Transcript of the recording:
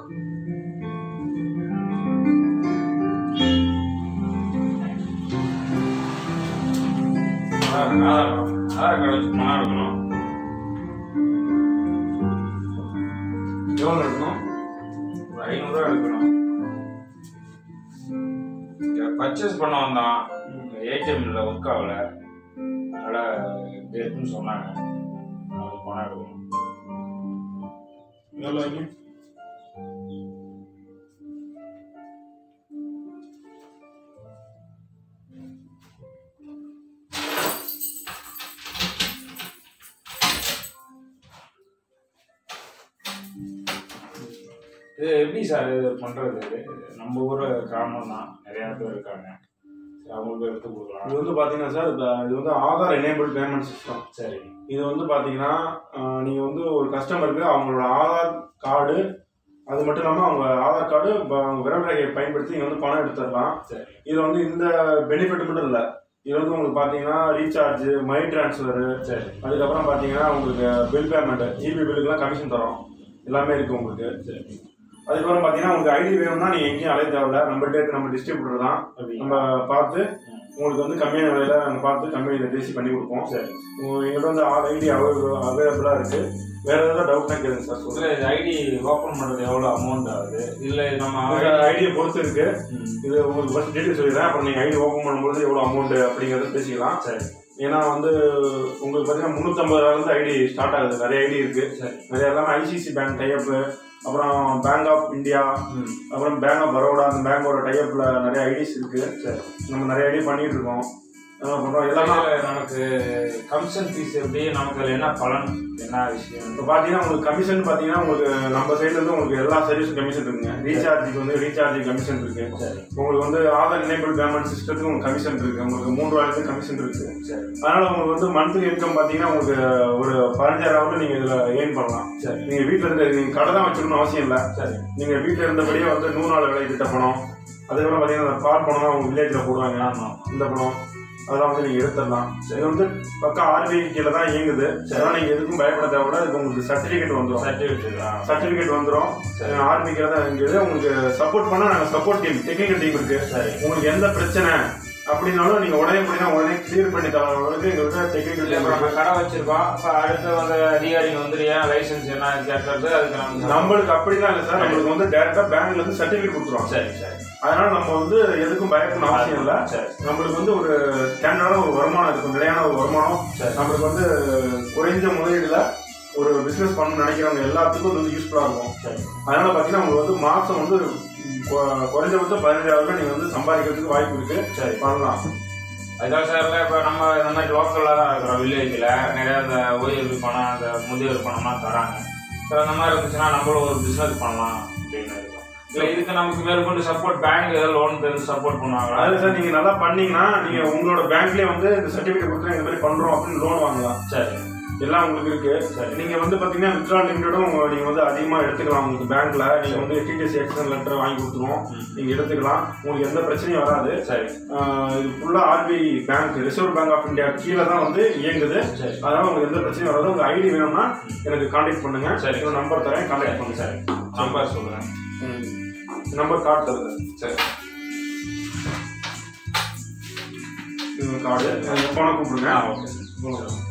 Aadhaar Aadhaar Aadhaar card வச்சு பணம் எடுக்கணும் எவ்வளோ எடுக்கணும் ஒரு ஐநூறுரூவா எடுக்கணும் பர்ச்சேஸ் பண்ண வந்தான் ஏடிஎம்ல ஒர்க் ஆகல அதனால் இப்படி இருக்குன்னு சொன்னாங்க அது பணம் எடுக்கணும் எவ்வளோ வைங்க இது எப்படி சார் இது பண்ணுறது இது நம்ம ஊர் கிராமம் தான் நிறையா பேர் இருக்காங்க சரி, அவங்களுக்கு எடுத்து கொடுக்கலாம் இது வந்து பாத்தீங்கன்னா சார் இந்த- இது வந்து ஆதார் எனேபிள் பேமெண்ட் சிஸ்டம் சரி இது வந்து பாத்தீங்கன்னா ஆஹ், நீங்க வந்து ஒரு கஸ்டமருக்கு அவங்களோட ஆதார் கார்டு அது மட்டும் இல்லாம அவங்க ஆதார் கார்டு அவங்க விரல் ரேகையை பயன்படுத்தி நீங்க வந்து பணம் எடுத்துடலாம் சரி இதுல வந்து இந்த பெனிஃபிட் மட்டும் இல்ல இது வந்து உங்களுக்கு பாத்தீங்கன்னா ரீசார்ஜ் மை டிரான்ஸ்ஃபர் சரி அதுக்கப்புறம் பாத்தீங்கன்னா உங்களுக்கு பில் பேமெண்ட் இபி பில்லுக்குலாம் கமிஷன் தரோம் எல்லாமே இருக்கு உங்களுக்கு சரி அதுக்கப்புறம் பாத்தீங்கன்னா உங்களுக்கு ஐடி வேணும்னா நீங்க எங்கேயும் அலைய தேவையில்ல நம்மகிட்ட இருக்க நம்ம டிஸ்ட்ரிபியூட்டர் தான் அப்படி நம்ம பார்த்து உங்களுக்கு வந்து கம்மியான விலையில நாங்கள் பார்த்து கம்பெனியில் பேசி பண்ணி கொடுப்போம் சரி உங்க- எங்கள்கிட்ட வந்து ஆல் ஐடி அவைலபிளாக இருக்கு வேற ஏதாவது டவுட்னா கேளுங்க சார் சொல்லுங்க இதில் இது ஐடி ஓப்பன் பண்ணுறது எவ்வளோ அமௌண்ட் ஆகுது இல்லை நம்ம ஐடியை பொறுத்து இருக்கு ம், இது உங்களுக்கு ஃபர்ஸ்ட் டீட்டெயில் சொல்லிடுறேன் அப்புறம் நீங்கள் ஐடி ஓப்பன் பண்ணும்போது எவ்வளோ அமௌண்ட் அப்படிங்கிறத பேசிக்கலாம் சரி ஏன்னா வந்து உங்களுக்கு பார்த்தீங்கன்னா முந்நூற்றம்பது ரூபாயிலிருந்து ஐடி ஸ்டார்ட் ஆகுது நிறைய ஐடி இருக்கு சரி நிறைய எல்லாமே ஐசிசி பேங்க் டைப் அப்புறம் பேங்க் ஆஃப் இந்தியா ம் அப்புறம் பேங்க் ஆஃப் பரோடா அந்த பேங்கோட டைப்ல நிறைய ஐடிஸ் இருக்கு சரி நம்ம நிறைய ஐடி பண்ணிட்டு இருக்கோம் என்ன பண்றோம் எல்லாமே இதுல நமக்கு கமிஷன் ஃபீஸ் எப்படி நமக்கு அதுல என்ன பலன் என்ன விஷயம் இப்போ பார்த்தீங்கன்னா உங்களுக்கு கமிஷன் பார்த்தீங்கன்னா உங்களுக்கு நம்ம சைடுல இருந்து உங்களுக்கு எல்லா சர்வீஸும் கமிஷன் இருக்குங்க ரீசார்ஜுக்கு வந்து ரீசார்ஜ் கமிஷன் இருக்கு சரி உங்களுக்கு வந்து ஆதார் எனேபிள் பேமெண்ட் சிஸ்டத்துக்கு உங்களுக்கு கமிஷன் இருக்கு உங்களுக்கு மூன்று ரூபாயிலிருந்து கமிஷன் இருக்கு சரி அதனால உங்களுக்கு வந்து மந்த்லி இன்கம் பார்த்தீங்கன்னா உங்களுக்கு ஒரு பதினஞ்சாயிரம் நீங்க இதுல ஏர்ன் பண்ணலாம் சரி நீங்க வீட்ல இருந்து நீங்க கடை தான் வச்சுக்கணும் அவசியம் இல்லை சரி நீங்க வீட்ல இருந்தபடியே வந்து நூறு நாள் வேலை திட்ட பணம் அதுக்கப்புறம் பார்த்தீங்கன்னா இந்த பால் பணம் தான் உங்க வில்லேஜ்ல போடுவாங்க ஆமா இந்த பணம் அதெல்லாம் வந்து நீங்க எடுத்துடலாம் இது வந்து பக்கம் ஆர்பிஐ கீழே தான் இயங்குது அதனால நீங்க எதுக்கும் பயப்பட தேவையில்ல இதுக்கு உங்களுக்கு சர்டிபிகேட் வந்துடும் சர்டிஃபிகேட் சர்டிபிகேட் வந்துடும் சரி. ஆர்மிக்கு தான் இருக்கு உங்களுக்கு சப்போர்ட் பண்ண நாங்கள் சப்போர்ட் டீம் டெக்னிக்கல் டீம் இருக்கு சரி உங்களுக்கு எந்த பிரச்சனை அப்படின்னாலும் நீங்க உடனே பண்ணினா உடனே கிளியர் பண்ணி தர அளவுக்கு எங்கள்கிட்ட டெக்னிக்கல் இல்ல டீம் இப்ப நம்ம கடை வச்சிருக்கோம் அப்ப அடுத்து வந்து அதிகாரிங்க வந்து ஏன் லைசன்ஸ் என்ன கேட்கறது அதுக்கு நம்ம நம்மளுக்கு அப்படிலாம் இல்லை சார் நம்மளுக்கு வந்து டேரக்டா பேங்க்ல இருந்து சர்டிபிகேட் கொடுத்துருவாங்க சரி சரி அதனால நம்ம வந்து எதுக்கும் பயப்படணும் அவசியம் இல்லை சரி நம்மளுக்கு வந்து ஒரு ஸ்டாண்டர்டான ஒரு வருமானம் இருக்கும் நிலையான ஒரு வருமானம் சரி. நம்மளுக்கு வந்து குறைஞ்ச முதலீடுல ஒரு பிசினஸ் பண்ண நினைக்கிறவங்க எல்லாத்துக்கும் இது வந்து யூஸ்ஃபுல்லா இருக்கும் சரி அதனால பாத்தீங்கன்னா உங்களுக்கு வந்து மாசம் வந்து கொ- குறைஞ்சபட்சம் பதினஞ்சாயிரம் ரூபாய் நீங்க வந்து சம்பாதிக்கிறதுக்கு வாய்ப்பு இருக்கு சரி பண்ணலாம் அதுதான் சார் இப்போ நம்ம இந்த மாதிரி லோக்கலில் தான் இருக்கிறோம் வில்லேஜில் நிறைய இந்த ஓய்வு பணம் அந்த முதியோர் பணம்லாம் தராங்க ஸோ அந்த மாதிரி இருந்துச்சுன்னா நம்மளும் ஒரு பிஸ்னஸ் பண்ணலாம் அப்படின்னு இருக்கோம் இல்லை இதுக்கு நமக்கு மேற்கொண்டு சப்போர்ட் பேங்க் ஏதாவது லோன் தெரிஞ்சு சப்போர்ட் பண்ணுவாங்களா அதாவது சார் நீங்க நல்லா பண்ணீங்கன்னா நீங்க உங்களோட பேங்க்லயே வந்து இந்த சர்டிபிகேட் கொடுத்து இந்த மாதிரி பண்றோம் அப்படின்னு லோன் வாங்கலாம் சரி எல்லாம் உங்களுக்கு இருக்கு சரி. நீங்க வந்து பாத்தீங்கன்னா வித்ரா லிமிட்டடும் நீங்க வந்து அதிகமா எடுத்துக்கலாம் உங்களுக்கு பேங்க்ல நீங்க வந்து டிடிஎஸ் எக்ஸன் லெட்டர் வாங்கி கொடுத்துருவோம் ம். நீங்க எடுத்துக்கலாம் உங்களுக்கு எந்த பிரச்சனையும் வராது சரி ஆஹ் இது ஃபுல்லா RBI bank reserve bank of India கீழே தான் வந்து இயங்குது சரி அதனால உங்களுக்கு எந்த பிரச்சனையும் வராது உங்க ஐடி வேணும்னா எனக்கு கான்டாக்ட் பண்ணுங்க சரி. என்னோட நம்பர் தரேன் கான்டாக்ட் பண்ணுங்க சரி நம்பர் சொல்லுங்கள் நம்பர் கார்டு தருது சரி கார்டு போன கூப்பிடுங்க ஆ ஓகே சார்